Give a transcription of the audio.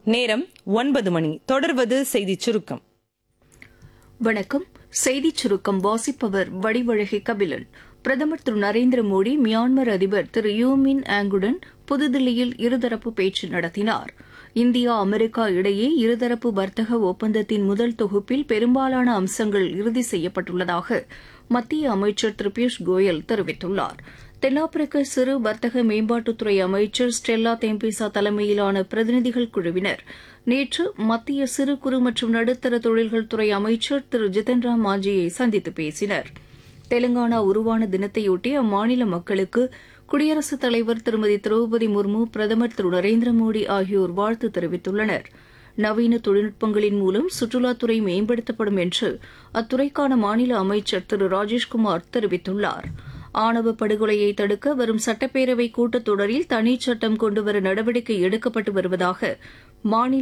நேரம் ஒன்பது மணி தொடர்வது செய்திச் சுருக்கம் வணக்கம் செய்திச் சுருக்கம் வாசிப்பவர் வடிவழகி கபிலன் பிரதமர் திரு நரேந்திர மோடி மியான்மர் அதிபர் திரு யூமின் ஆங்குடன் புதுதில்லியில் இருதரப்பு பேச்சு நடத்தினார் இந்தியா அமெரிக்கா இடையே இருதரப்பு வர்த்தக ஒப்பந்தத்தின் முதல் தொகுப்பில் பெரும்பாலான அம்சங்கள் இறுதி செய்யப்பட்டுள்ளதாக மத்திய அமைச்சர் திரு பியூஷ் கோயல் தெரிவித்துள்ளார் தென்னாப்பிரிக்க சிறு வர்த்தக மேம்பாட்டுத்துறை அமைச்சர் ஸ்டெல்லா தேம்பிசா தலைமையிலான பிரதிநிதிகள் குழுவினர் நேற்று மத்திய சிறு குறு மற்றும் நடுத்தர தொழில்கள் துறை அமைச்சர் திரு ஜிதன் ராம் மாஞ்சியை சந்தித்து பேசினர் தெலுங்கானா உருவான தினத்தையொட்டி அம்மாநில மக்களுக்கு குடியரசுத் தலைவர் திருமதி திரௌபதி முர்மு பிரதமர் திரு நரேந்திர மோடி ஆகியோர் வாழ்த்து தெரிவித்துள்ளனர் நவீன தொழில்நுட்பங்களின் மூலம் சுற்றுலாத்துறை மேம்படுத்தப்படும் என்று அத்துறைக்கான மாநில அமைச்சர் திரு ராஜேஷ்குமார் தெரிவித்துள்ளார் ஆணவ படுகொலையை தடுக்க வரும் சட்டப்பேரவை கூட்டத்தொடரில் தனிச் சட்டம் கொண்டுவர நடவடிக்கை எடுக்கப்பட்டு வருவதாக மாநில